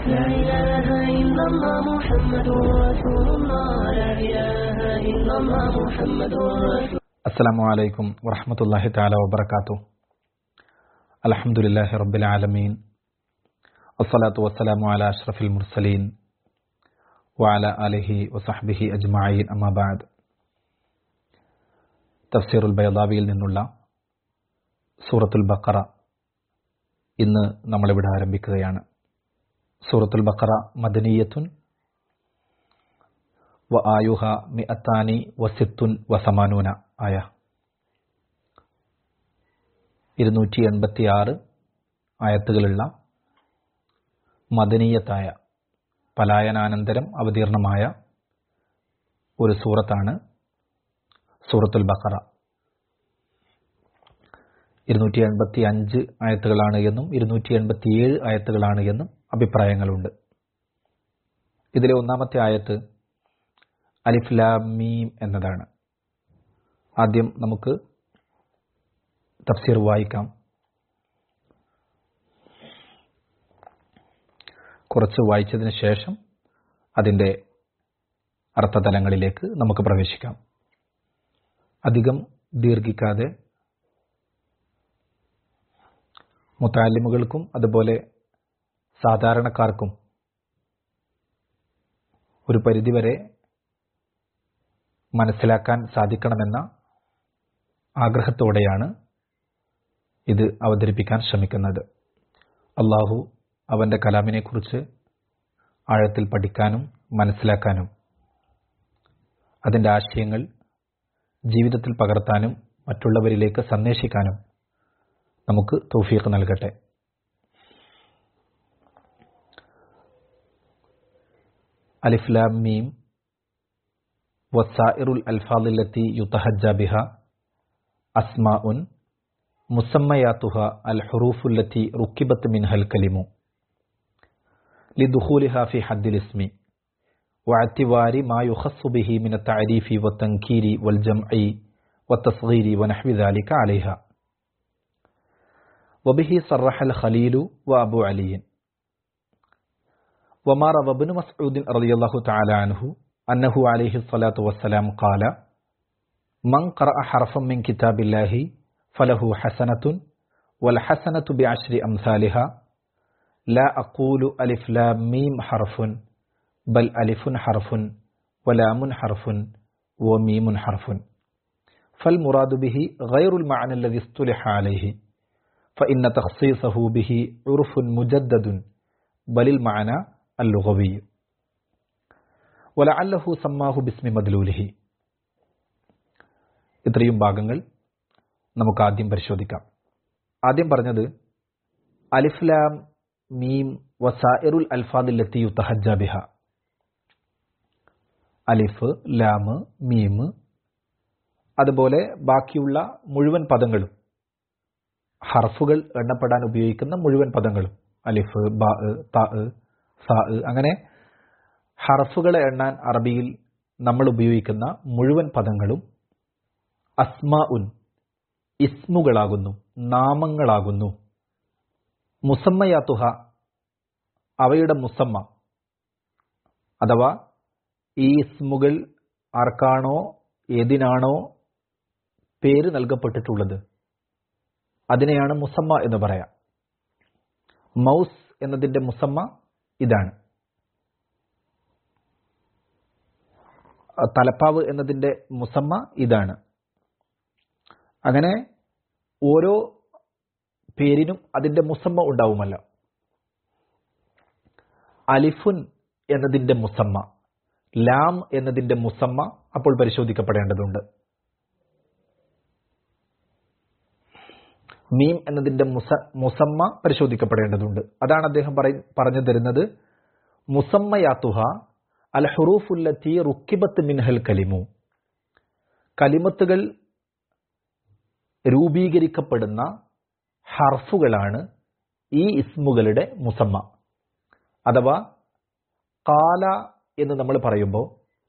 لا إله إلا الله محمد رسول الله لا إله إلا الله محمد رسول അസ്സലാമു അലൈക്കും വറഹമത്തല്ലാഹി താല വബർക്കാത്തു അലഹമുല്ലാഹി റബ്ബിൽ ആലമീൻ വസ്സലാത്തു വസ്സലാമു അല അഷ്റഫിൽ മുർസലീൻ വഅല അലിഹി വസഹ്ബിഹി അജ്മഈൻ അമ്മാബാദ് തഫ്സീറുൽ ബൈദാവിയിൽ നിന്നുള്ള സൂറത്തുൽ ബക്കറ ഇന്ന് നമ്മളിവിടെ ആരംഭിക്കുകയാണ് സൂറത്തുൽ ബക്കറ മദനീയത്തുൻ വ ആയുഹ മിഅത്താനി വസിത്തുൻ വസമാനൂന ആയ ഇരുന്നൂറ്റി എൺപത്തി ആറ് ആയത്തുകളുള്ള മദനീയത്തായ പലായനാനന്തരം അവതീർണമായ ഒരു സൂറത്താണ് സൂറത്തുൽ ബക്കറ ഇരുന്നൂറ്റി എൺപത്തി അഞ്ച് ആയത്തുകളാണ് എന്നും ഇരുന്നൂറ്റി എൺപത്തിയേഴ് ആയത്തുകളാണ് എന്നും അഭിപ്രായങ്ങളുണ്ട് ഇതിലെ ഒന്നാമത്തെ ആയത്ത് അലിഫ്ലാമീം എന്നതാണ് ആദ്യം നമുക്ക് തഫ്സീർ വായിക്കാം കുറച്ച് വായിച്ചതിന് ശേഷം അതിൻ്റെ അർത്ഥതലങ്ങളിലേക്ക് നമുക്ക് പ്രവേശിക്കാം അധികം ദീർഘിക്കാതെ മുത്താലിമുകൾക്കും അതുപോലെ സാധാരണക്കാർക്കും ഒരു പരിധിവരെ മനസ്സിലാക്കാൻ സാധിക്കണമെന്ന ആഗ്രഹത്തോടെയാണ് ഇത് അവതരിപ്പിക്കാൻ ശ്രമിക്കുന്നത് അള്ളാഹു അവൻ്റെ കലാമിനെക്കുറിച്ച് ആഴത്തിൽ പഠിക്കാനും മനസ്സിലാക്കാനും അതിൻ്റെ ആശയങ്ങൾ ജീവിതത്തിൽ പകർത്താനും മറ്റുള്ളവരിലേക്ക് സന്ദേശിക്കാനും നമുക്ക് തൗഫീഖ് നൽകട്ടെ അലിഫ്ലാം മീം وسائر الألفاظ التي يتهجى بها أسماء مسمياتها الحروف التي ركبت منها الكلم لدخولها في حد الاسم واعتبار ما يخص به من التعريف والتنكير والجمع والتصغير ونحو ذلك عليها وبه صرح الخليل وأبو علي وما روى ابن مسعود رضي الله تعالى عنه أنه عليه الصلاة والسلام قال من قرأ حرفا من كتاب الله فله حسنة والحسنة بعشر أمثالها لا أقول ألف لام ميم حرف بل ألف حرف ولام حرف وميم حرف فالمراد به غير المعنى الذي اصطلح عليه فإن تخصيصه به عرف مجدد بل المعنى اللغوي വലഅല്ലഹു സമ്മാഹു ബിസ്മി മദ്ലൂലിഹി ഇത്രയും ഭാഗങ്ങൾ നമുക്ക് ആദ്യം പരിശോധിക്കാം ആദ്യം പറഞ്ഞത് അലിഫ്ലാം മീം വസാഇറുൽ അൽഫാദില്ലെത്തി യുത്തഹജ ബിഹ അലിഫ് ലാമ് മീം അതുപോലെ ബാക്കിയുള്ള മുഴുവൻ പദങ്ങളും ഹർഫുകൾ എണ്ണപ്പെടാൻ ഉപയോഗിക്കുന്ന മുഴുവൻ പദങ്ങളും അലിഫ് ബ ത സ അങ്ങനെ ഹർഫുകളെ എണ്ണാൻ അറബിയിൽ നമ്മൾ ഉപയോഗിക്കുന്ന മുഴുവൻ പദങ്ങളും അസ്മാ ഉൻ ഇസ്മുകളാകുന്നു നാമങ്ങളാകുന്നു മുസമ്മയാത്തുഹ അവയുടെ മുസമ്മ അഥവാ ഈ ഇസ്മുകൾ ആർക്കാണോ ഏതിനാണോ പേര് നൽകപ്പെട്ടിട്ടുള്ളത് അതിനെയാണ് മുസമ്മ എന്ന് പറയാം മൗസ് എന്നതിൻ്റെ മുസമ്മ ഇതാണ് തലപ്പാവ് എന്നതിൻ്റെ മുസമ്മ ഇതാണ് അങ്ങനെ ഓരോ പേരിനും അതിൻ്റെ മുസമ്മ ഉണ്ടാവുമല്ലോ അലിഫുൻ എന്നതിൻ്റെ മുസമ്മ ലാം എന്നതിൻ്റെ മുസമ്മ അപ്പോൾ പരിശോധിക്കപ്പെടേണ്ടതുണ്ട് മീം എന്നതിൻ്റെ മുസ മുസമ്മ പരിശോധിക്കപ്പെടേണ്ടതുണ്ട് അതാണ് അദ്ദേഹം പറഞ്ഞു തരുന്നത് മുസമ്മയാത്തുഹ അൽ ഹുറൂഫുല്ലത്തി റുക്കിബത്ത് മിൻഹൽ കലിമു കലിമത്തുകൾ രൂപീകരിക്കപ്പെടുന്ന ഹർഫുകളാണ് ഈ ഇസ്മുകളുടെ മുസമ്മ അഥവാ കാല എന്ന് നമ്മൾ പറയുമ്പോൾ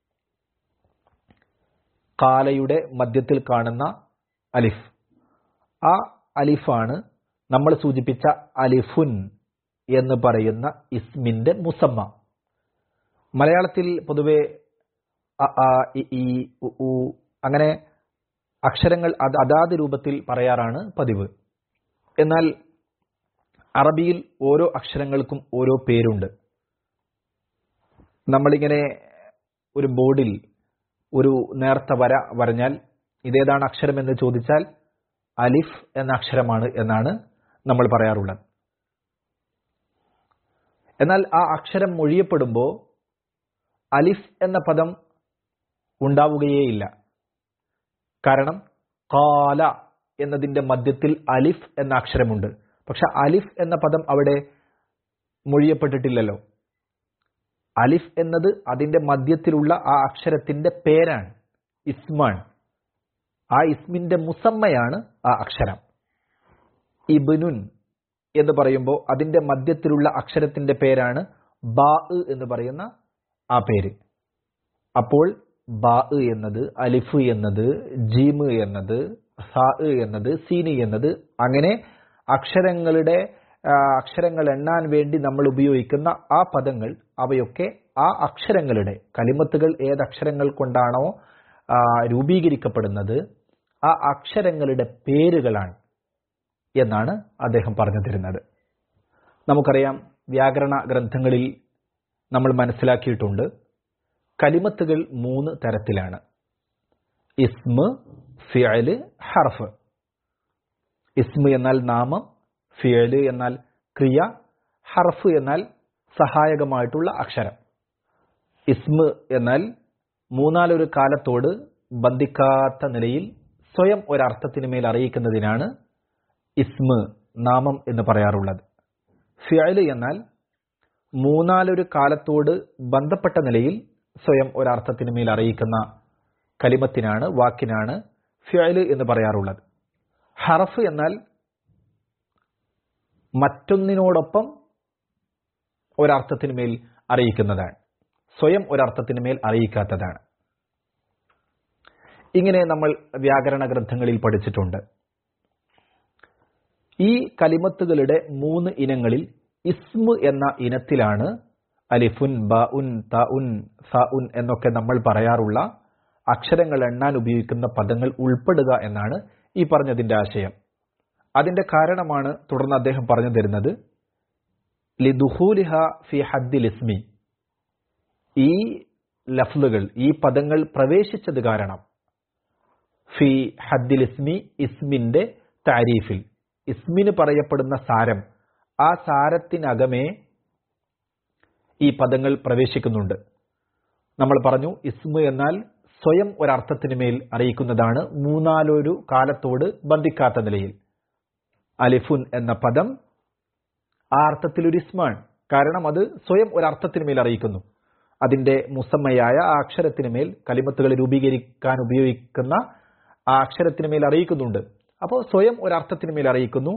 കാലയുടെ മധ്യത്തിൽ കാണുന്ന അലിഫ് ആ അലിഫാണ് നമ്മൾ സൂചിപ്പിച്ച അലിഫുൻ എന്ന് പറയുന്ന ഇസ്മിന്റെ മുസമ്മ മലയാളത്തിൽ പൊതുവെ അ, ആ, ഇ, ഈ, ഉ, ഊ അങ്ങനെ അക്ഷരങ്ങൾ അത് അതാത് രൂപത്തിൽ പറയാറാണ് പതിവ് എന്നാൽ അറബിയിൽ ഓരോ അക്ഷരങ്ങൾക്കും ഓരോ പേരുണ്ട് നമ്മളിങ്ങനെ ഒരു ബോർഡിൽ ഒരു നേർത്ത വര വരഞ്ഞാൽ ഇതേതാണ് അക്ഷരം എന്ന് ചോദിച്ചാൽ അലിഫ് എന്ന അക്ഷരമാണ് എന്നാണ് നമ്മൾ പറയാറുള്ളത് എന്നാൽ ആ അക്ഷരം മൊഴിയപ്പെടുമ്പോൾ അലിഫ് എന്ന പദം ഉണ്ടാവുകയേയില്ല കാരണം കാല എന്നതിന്റെ മധ്യത്തിൽ അലിഫ് എന്ന അക്ഷരമുണ്ട് പക്ഷെ അലിഫ് എന്ന പദം അവിടെ മൊഴിയപ്പെട്ടിട്ടില്ലല്ലോ അലിഫ് എന്നത് അതിന്റെ മധ്യത്തിലുള്ള ആ അക്ഷരത്തിന്റെ പേരാണ് ഇസ്മാണ് ആ ഇസ്മിന്റെ മുസമ്മയാണ് ആ അക്ഷരം ഇബ്നുൻ എന്ന് പറയുമ്പോൾ അതിന്റെ മധ്യത്തിലുള്ള അക്ഷരത്തിന്റെ പേരാണ് ബാ എന്ന് പറയുന്ന ആ പേര് അപ്പോൾ ബാ എന്നത് അലിഫ് എന്നത് ജീമ് എന്നത് സാ എന്നത് സീനി എന്നത് അങ്ങനെ അക്ഷരങ്ങളുടെ ആ, അക്ഷരങ്ങൾ എണ്ണാൻ വേണ്ടി നമ്മൾ ഉപയോഗിക്കുന്ന ആ പദങ്ങൾ അവയൊക്കെ ആ അക്ഷരങ്ങളുടെ കലിമത്തുകൾ ഏത് അക്ഷരങ്ങൾ കൊണ്ടാണോ ആ, രൂപീകരിക്കപ്പെടുന്നത് ആ അക്ഷരങ്ങളുടെ പേരുകളാണ് എന്നാണ് അദ്ദേഹം പറഞ്ഞു തരുന്നത് നമുക്കറിയാം വ്യാകരണ ഗ്രന്ഥങ്ങളിൽ നമ്മൾ മനസ്സിലാക്കിയിട്ടുണ്ട് കലിമത്തുകൾ മൂന്ന് തരത്തിലാണ് ഇസ്മ് ഫിയല് ഹർഫ് ഇസ്മ് എന്നാൽ നാമം ഫിയല് എന്നാൽ ക്രിയ ഹർഫ് എന്നാൽ സഹായകമായിട്ടുള്ള അക്ഷരം ഇസ്മ് എന്നാൽ മൂന്നാലൊരു കാലത്തോട് ബന്ധിക്കാത്ത നിലയിൽ സ്വയം ഒരർത്ഥത്തിന് മേൽ അറിയിക്കുന്നതിനാണ് ഇസ്മ് നാമം എന്ന് പറയാറുള്ളത് ഫിയല് എന്നാൽ മൂന്നാലൊരു കാലത്തോട് ബന്ധപ്പെട്ട നിലയിൽ സ്വയം ഒരർത്ഥത്തിന് മേൽ അറിയിക്കുന്ന കലിമത്തിനാണ് വാക്കിനാണ് ഫിയല് എന്ന് പറയാറുള്ളത് ഹറഫ് എന്നാൽ മറ്റൊന്നിനോടൊപ്പം ഒരർത്ഥത്തിന് മേൽ അറിയിക്കുന്നതാണ് സ്വയം ഒരർത്ഥത്തിന് മേൽ അറിയിക്കാത്തതാണ് ഇങ്ങനെ നമ്മൾ വ്യാകരണ ഗ്രന്ഥങ്ങളിൽ പഠിച്ചിട്ടുണ്ട് ഈ കലിമത്തുകളുടെ മൂന്ന് ഇനങ്ങളിൽ ഇസ്മു എന്ന ഇനത്തിലാണ് അലിഫുൻ ബ ഉൻ ത ഉൻ സ ഉൻ എന്നൊക്കെ നമ്മൾ പറയാറുള്ള അക്ഷരങ്ങൾ എണ്ണാൻ ഉപയോഗിക്കുന്ന പദങ്ങൾ ഉൾപ്പെടുക എന്നാണ് ഈ പറഞ്ഞതിന്റെ ആശയം അതിന്റെ കാരണമാണ് തുടർന്ന് അദ്ദേഹം പറഞ്ഞു തരുന്നത് ലിദുഹൂലിഹ ഫി ഹദ്ദിൽ ഇസ്മി ഈ ലഫ്ലുകൾ ഈ പദങ്ങൾ പ്രവേശിച്ചത് കാരണം ഫി ഹദ്ദിൽ ഇസ്മി ഇസ്മിന്റെ താരീഫിൽ ഇസ്മിന് പറയപ്പെടുന്ന സാരം ആ സാരത്തിനകമേ ഈ പദങ്ങൾ പ്രവേശിക്കുന്നുണ്ട് നമ്മൾ പറഞ്ഞു ഇസ്മു എന്നാൽ സ്വയം ഒരർത്ഥത്തിന് മേൽ അറിയിക്കുന്നതാണ് മൂന്നാലൊരു കാലത്തോട് ബന്ധിക്കാത്ത നിലയിൽ അലിഫുൻ എന്ന പദം ആ അർത്ഥത്തിൽ ഒരു ഇസ്മാണ് കാരണം അത് സ്വയം ഒരർത്ഥത്തിന് മേൽ അറിയിക്കുന്നു അതിന്റെ മുസമ്മയായ ആ അക്ഷരത്തിന് മേൽ കലിമത്തുകൾ രൂപീകരിക്കാൻ ഉപയോഗിക്കുന്ന ആ അക്ഷരത്തിന് മേൽ അറിയിക്കുന്നുണ്ട് അപ്പോൾ സ്വയം ഒരർത്ഥത്തിന് മേൽ അറിയിക്കുന്നു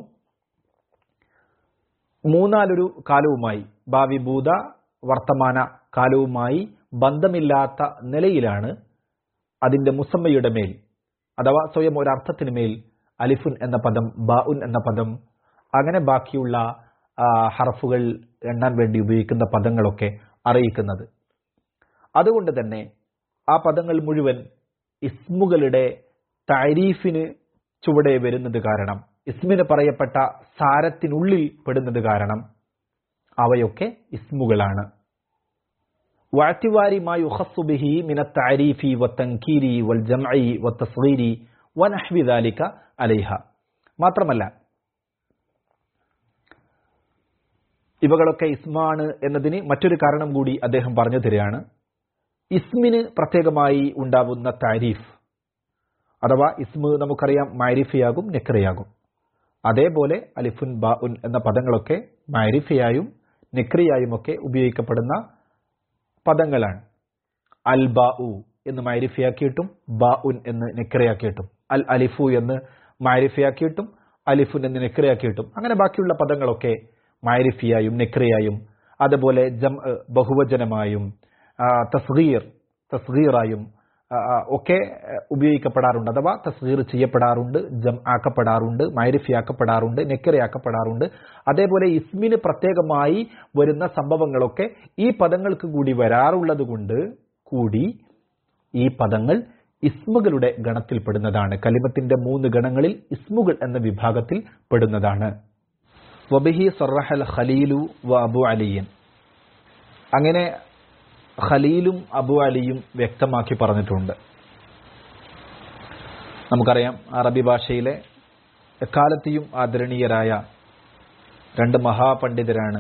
മൂന്നാലൊരു കാലവുമായി ഭാവി ഭൂത വർത്തമാന കാലവുമായി ബന്ധമില്ലാത്ത നിലയിലാണ് അതിന്റെ മുസമ്മയുടെ മേൽ അഥവാ സ്വയം ഒരർത്ഥത്തിന് മേൽ അലിഫുൻ എന്ന പദം ബാഉൻ എന്ന പദം അങ്ങനെ ബാക്കിയുള്ള ആ, ഹർഫുകൾ എണ്ണാൻ വേണ്ടി ഉപയോഗിക്കുന്ന പദങ്ങളൊക്കെ അറിയിക്കുന്നത് അതുകൊണ്ട് തന്നെ ആ പദങ്ങൾ മുഴുവൻ ഇസ്മുകളുടെ താരീഫിന് ചുവടെ വരുന്നത് കാരണം ഇസ്മിന് പറയപ്പെട്ട സാരത്തിനുള്ളിൽ പെടുന്നത് കാരണം അവയൊക്കെ ഇസ്മുകളാണ് واعتبار ما يخص به من التعريف والتنكير والجمع والتصغير ونحو ذلك عليها മാത്രമല്ല ഇവകളൊക്കെ ഇസ്മാണ് എന്നതിന് മറ്റൊരു കാരണം കൂടി അദ്ദേഹം പറഞ്ഞു തരികയാണ് ഇസ്മിന് പ്രത്യേകമായി ഉണ്ടാവുന്ന താരീഫ് അഥവാ ഇസ്മ് നമുക്കറിയാം മാരിഫിയാകും നെക്രയാകും അതേപോലെ അലിഫുൻ ബാ ഉൻ എന്ന പദങ്ങളൊക്കെ മാരിഫിയായും നെക്രിയായും ഒക്കെ ഉപയോഗിക്കപ്പെടുന്ന പദങ്ങളാണ് അൽ ബാ ഉ എന്ന് മാരിഫിയാക്കിയിട്ടും ബാ ഉൻ എന്ന് നെക്രയാക്കിയിട്ടും അൽ അലിഫു എന്ന് മാരിഫിയാക്കിയിട്ടും അലിഫുൻ എന്ന് നെക്രയാക്കിയിട്ടും അങ്ങനെ ബാക്കിയുള്ള പദങ്ങളൊക്കെ മാരിഫിയായും നെക്രയായും അതുപോലെ ജം ബഹുവചനമായും ആ, തസ്ഗീർ തസ്ഗീറായും ആ, ആ, ഒക്കെ ആ, ഉപയോഗിക്കപ്പെടാറുണ്ട് അഥവാ തസ്ഗീർ ചെയ്യപ്പെടാറുണ്ട് ജം ആക്കപ്പെടാറുണ്ട് മൈരിഫിയാക്കപ്പെടാറുണ്ട് നെക്കറിയാക്കപ്പെടാറുണ്ട് അതേപോലെ ഇസ്മിന് പ്രത്യേകമായി വരുന്ന സംഭവങ്ങളൊക്കെ ഈ പദങ്ങൾക്ക് കൂടി വരാറുള്ളത് കൊണ്ട് കൂടി ഈ പദങ്ങൾ ഇസ്മുകളുടെ ഗണത്തിൽ പെടുന്നതാണ് കലിമത്തിന്റെ മൂന്ന് ഗണങ്ങളിൽ ഇസ്മുകൾ എന്ന വിഭാഗത്തിൽ പെടുന്നതാണ് വബിഹി സറഹൽ ഖലീലു വ അബു അലിയൻ അങ്ങനെ ഖലീലും അബു അലിയും വ്യക്തമാക്കി പറഞ്ഞിട്ടുണ്ട് നമുക്കറിയാം അറബി ഭാഷയിലെ എക്കാലത്തെയും ആദരണീയരായ രണ്ട് മഹാപണ്ഡിതരാണ്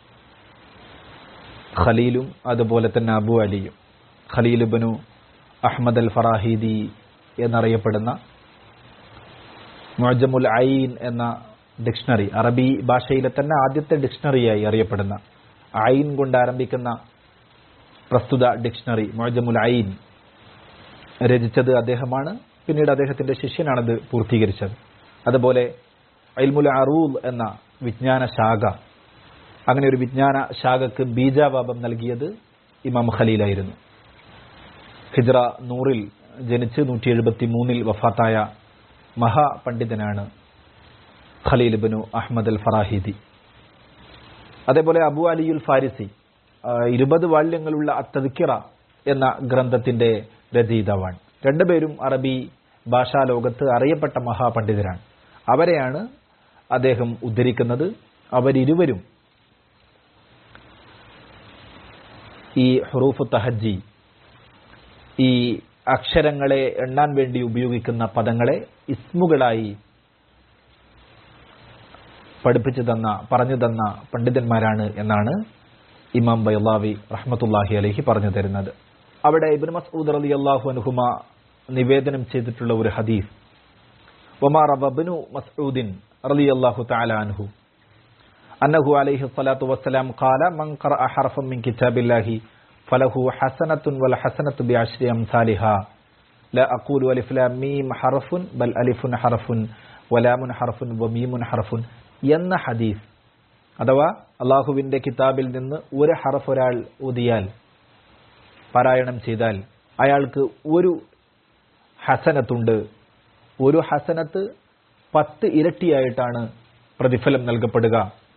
ഖലീലും അതുപോലെ തന്നെ അബു അലിയും ഖലീലുബനു അഹമ്മദ് അൽ ഫറാഹിദി എന്നറിയപ്പെടുന്ന മുഅജമുൽ ഐൻ എന്ന ഡിക്ഷണറി അറബി ഭാഷയിലെ തന്നെ ആദ്യത്തെ ഡിക്ഷണറിയായി അറിയപ്പെടുന്ന ഐൻ കൊണ്ട് ആരംഭിക്കുന്ന പ്രസ്തുത ഡിക്ഷണറി മുഅജമുൽ ഐൻ രചിച്ചത് അദ്ദേഹമാണ് പിന്നീട് അദ്ദേഹത്തിന്റെ ശിഷ്യനാണത് പൂർത്തീകരിച്ചത് അതുപോലെ അൽമുൽ അറൂൽ എന്ന വിജ്ഞാന ശാഖ അങ്ങനെ ഒരു വിജ്ഞാന ശാഖക്ക് ബീജാവാപം നൽകിയത് ഇമാം ഖലീലായിരുന്നു ഹിജ്റ നൂറിൽ ജനിച്ച് നൂറ്റി എഴുപത്തി മൂന്നിൽ വഫാത്തായ മഹാപണ്ഡിതനാണ് ഖലീൽ ബിനു അഹമ്മദ് അൽ ഫറാഹിദി അതേപോലെ അബു അലിയുൽ ഫാരിസി ആ, ഇരുപത് വാല്യങ്ങളുള്ള അത്തദ്ക്കിറ എന്ന ഗ്രന്ഥത്തിന്റെ രചയിതാവാണ് രണ്ടുപേരും അറബി ഭാഷാ ലോകത്ത് അറിയപ്പെട്ട മഹാപണ്ഡിതരാണ് അവരെയാണ് അദ്ദേഹം ഉദ്ധരിക്കുന്നത് അവരിരുവരും ഈ ഹുറൂഫ് തഹജി ഈ അക്ഷരങ്ങളെ എണ്ണാൻ വേണ്ടി ഉപയോഗിക്കുന്ന പദങ്ങളെ ഇസ്മുകളായി പഠിപ്പിച്ചു തന്ന പറഞ്ഞു തന്ന പണ്ഡിതന്മാരാണ് എന്നാണ് ഇമാം ബൈലാവി റഹ്മത്തുല്ലാഹി അലഹി പറഞ്ഞു തരുന്നത് അവിടെ ഇബിൻ മസൂദ് റലി അള്ളാഹു അനുഹുമ നിവേദനം ചെയ്തിട്ടുള്ള ഒരു ഹദീസ് ഒമാർ അബിനു മസ്ഊദിൻ റലി അള്ളാഹു തആല അൻഹു أنه عليه الصلاة والسلام قال من قرأ حرفا من كتاب الله فله حسنة والحسنة بعشر أمثالها لا أقول ألف لام ميم حرف بل ألف حرف ولام حرف وميم حرف എന്ന ഹദീസ് അഥവാ അള്ളാഹുവിന്റെ കിതാബിൽ നിന്ന് ഒരു ഹറഫ് ഒരാൾ ഊതിയാൽ പാരായണം ചെയ്താൽ അയാൾക്ക് ഒരു ഹസനത്തുണ്ട് ഒരു ഹസനത്ത് പത്ത് ഇരട്ടിയായിട്ടാണ് പ്രതിഫലം നൽകപ്പെടുക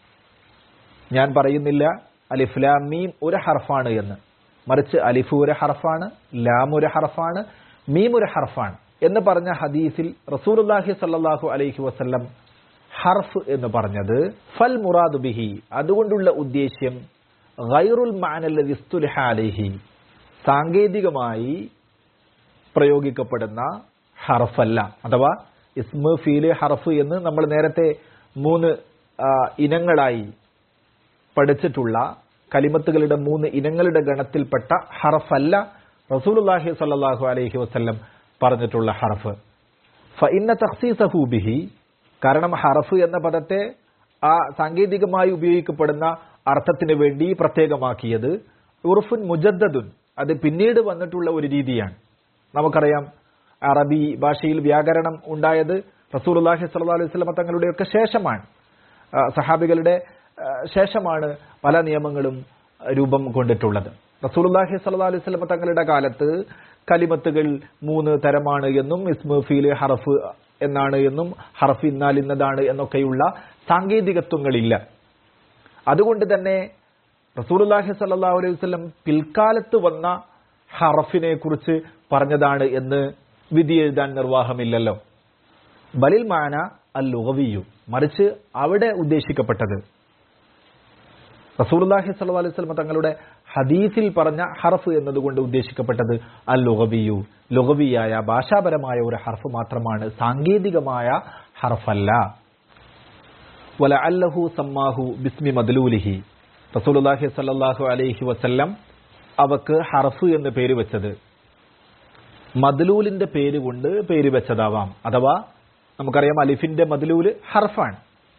ഞാൻ പറയുന്നില്ല അലിഫ്ലാം മീം ഒരു ഹർഫാണ് എന്ന് മറിച്ച് അലിഫ് ഒരു ഹർഫാണ് ലാം ഒരു ഹർഫാണ് മീം ഒരു ഹർഫാണ് എന്ന് പറഞ്ഞ ഹദീസിൽ റസൂലുള്ളാഹി സല്ലല്ലാഹു അലൈഹി വസല്ലം ഹർഫ് എന്ന് പറഞ്ഞത് ഫൽ മുറാദു ബിഹി അതുകൊണ്ടുള്ള ഉദ്ദേശ്യം ഗൈറുൽ മാനല്ലതി ഇസ്തുലിഹ അലൈഹി സാങ്കേതികമായി പ്രയോഗിക്കപ്പെടുന്ന ഹർഫല്ല അഥവാ ഇസ്മ ഫീല് ഹർഫ് എന്ന് നമ്മൾ നേരത്തെ മൂന്ന് ആ, ഇനങ്ങളായി പഠിച്ചിട്ടുള്ള കലിമത്തുകളുടെ മൂന്ന് ഇനങ്ങളുടെ ഗണത്തിൽപ്പെട്ട ഹറഫല്ല റസൂലുള്ളാഹി സ്വല്ലല്ലാഹു അലൈഹി വസല്ലം പറഞ്ഞിട്ടുള്ള ഹറഫ് ഫഇന്ന തഖ്സീസഹു ബിഹി കാരണം ഹറഫ് എന്ന പദത്തെ ആ സാങ്കേതികമായി ഉപയോഗിക്കപ്പെടുന്ന അർത്ഥത്തിന് വേണ്ടി പ്രത്യേകമാക്കിയത് ഉർഫുൻ മുജദ്ദദുൻ അത് പിന്നീട് വന്നിട്ടുള്ള ഒരു രീതിയാണ് നമുക്കറിയാം അറബി ഭാഷയിൽ വ്യാകരണം ഉണ്ടായത് റസൂലുള്ളാഹി സ്വല്ലല്ലാഹു അലൈഹി വസല്ലം തങ്ങളുടെയൊക്കെ ശേഷമാണ് ആ, സഹാബികളുടെ ആ, ശേഷമാണ് പല നിയമങ്ങളും രൂപം കൊണ്ടിട്ടുള്ളത് റസൂലുള്ളാഹി സ്വല്ലല്ലാഹു അലൈഹി വസല്ലം തങ്ങളുടെ കാലത്ത് കലിമത്തുകൾ മൂന്ന് തരമാണ് എന്നും ഇസ്മു ഫീല് ഹറഫ് എന്നാണ് എന്നും ഹറഫ് ഇന്നാൽ ഇന്നതാണ് എന്നൊക്കെയുള്ള സാങ്കേതികത്വങ്ങളില്ല അതുകൊണ്ട് തന്നെ റസൂലുള്ളാഹി സ്വല്ലല്ലാഹു അലൈഹി വസല്ലം പിൽക്കാലത്ത് വന്ന ഹറഫിനെ കുറിച്ച് പറഞ്ഞതാണ് എന്ന് വിധി എഴുതാൻ നിർവാഹമില്ലല്ലോ ബലിൽ മാന അൽ ലുഗവിയു മറിച്ച് അവിടെ ഉദ്ദേശിക്കപ്പെട്ടത് റസൂലുള്ളാഹി സ്വല്ലല്ലാഹു അലൈഹി വസല്ലം തങ്ങളുടെ ഹദീസിൽ പറഞ്ഞ ഹർഫ് എന്നതുകൊണ്ട് ഉദ്ദേശിക്കപ്പെട്ടത് അൽ ലുഗവിയു ലുഗവിയായ ഭാഷാപരമായ ഒരു ഹർഫ് മാത്രമാണ് സാങ്കേതികമായ ഹർഫല്ല വല അല്ലഹു സമ്മാഹു ബിസ്മി മദ്ലൂലിഹി റസൂലുള്ളാഹി സ്വല്ലല്ലാഹു അലൈഹി വസല്ലം അവക്ക് ഹർഫ് എന്ന് പേര് വെച്ചത് മദ്ലൂലിന്റെ പേര് കൊണ്ട് പേര് വെച്ചതാവാം അഥവാ നമുക്കറിയാം അലിഫിന്റെ മദ്ലൂല് ഹർഫാണ്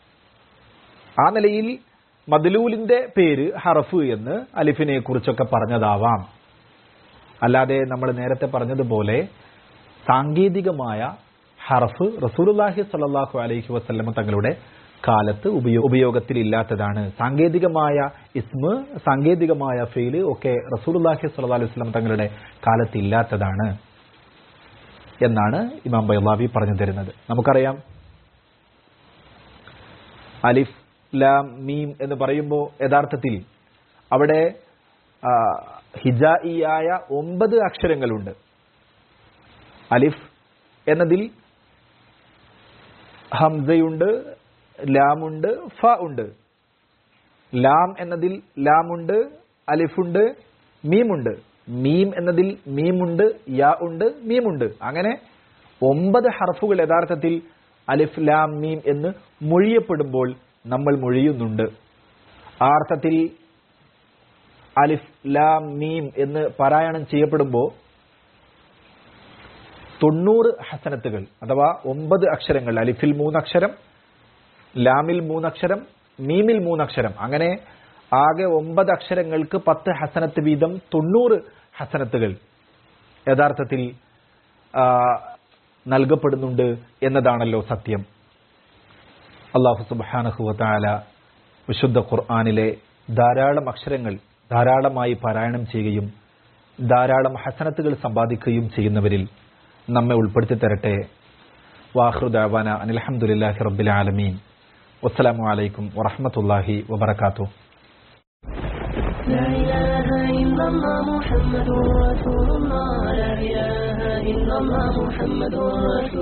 ആ നിലയിൽ മദ്ലൂലിന്റെ പേര് ഹറഫ് എന്ന് അലിഫിനെ കുറിച്ചൊക്കെ പറഞ്ഞതാവാം അല്ലാതെ നമ്മൾ നേരത്തെ പറഞ്ഞതുപോലെ സാങ്കേതികമായ ഹറഫ് റസൂലുള്ളാഹി സ്വല്ലല്ലാഹു അലൈഹി വസല്ലമ തങ്ങളുടെ കാലത്ത് ഉപയോ ഉപയോഗത്തിൽ ഇല്ലാത്തതാണ് സാങ്കേതികമായ ഇസ്മ് സാങ്കേതികമായ ഫെയില് ഒക്കെ റസൂലുള്ളാഹി സ്വല്ലല്ലാഹു അലൈഹി വസല്ലം തങ്ങളുടെ കാലത്ത് ഇല്ലാത്തതാണ് എന്നാണ് ഇമാം ബൈലാവി പറഞ്ഞു തരുന്നത് നമുക്കറിയാം അലിഫ് ലാം മീം എന്ന് പറയുമ്പോൾ യഥാർത്ഥത്തിൽ അവിടെ ആ, ഹിജായിയായ ഒമ്പത് അക്ഷരങ്ങളുണ്ട് അലിഫ് എന്നതിൽ ഹംസയുണ്ട് ലാമുണ്ട് ഫ ഉണ്ട് ലാം എന്നതിൽ ലാമുണ്ട് അലിഫുണ്ട് മീമുണ്ട് മീം എന്നതിൽ മീമുണ്ട് യാ ഉണ്ട് മീമുണ്ട് അങ്ങനെ ഒമ്പത് ഹർഫുകൾ യഥാർത്ഥത്തിൽ അലിഫ് ലാം മീം എന്ന് മൊഴിയപ്പെടുമ്പോൾ നമ്മൾ മൊഴിയുന്നുണ്ട് ആ അർത്ഥത്തിൽ അലിഫ് ലാം മീം എന്ന് പാരായണം ചെയ്യപ്പെടുമ്പോൾ തൊണ്ണൂറ് ഹസനത്തുകൾ അഥവാ ഒമ്പത് അക്ഷരങ്ങൾ അലിഫിൽ മൂന്നക്ഷരം ലാമിൽ മൂന്നക്ഷരം മീമിൽ മൂന്നക്ഷരം അങ്ങനെ ആകെ ഒമ്പത് അക്ഷരങ്ങൾക്ക് പത്ത് ഹസനത്ത് വീതം തൊണ്ണൂറ് ഹസനത്തുകൾ യഥാർത്ഥത്തിൽ ആ, നൽകപ്പെടുന്നുണ്ട് എന്നതാണല്ലോ സത്യം അള്ളാഹു സുബാനഹുവല വിശുദ്ധ ഖുർആാനിലെ ധാരാളം അക്ഷരങ്ങൾ ധാരാളമായി പാരായണം ചെയ്യുകയും ധാരാളം ഹസനത്തുകൾ സമ്പാദിക്കുകയും ചെയ്യുന്നവരിൽ നമ്മെ ഉൾപ്പെടുത്തി തരട്ടെ വാഹൃദാവാന അനിൽഹമുല്ലാഹി റബ്ബിൽ ആലമീൻ വസ്സലാമു അലൈക്കും വറഹമത്തല്ലാഹി വബർക്കാത്തു لا إله إلا الله محمد رسول الله لا إله إلا الله محمد رسول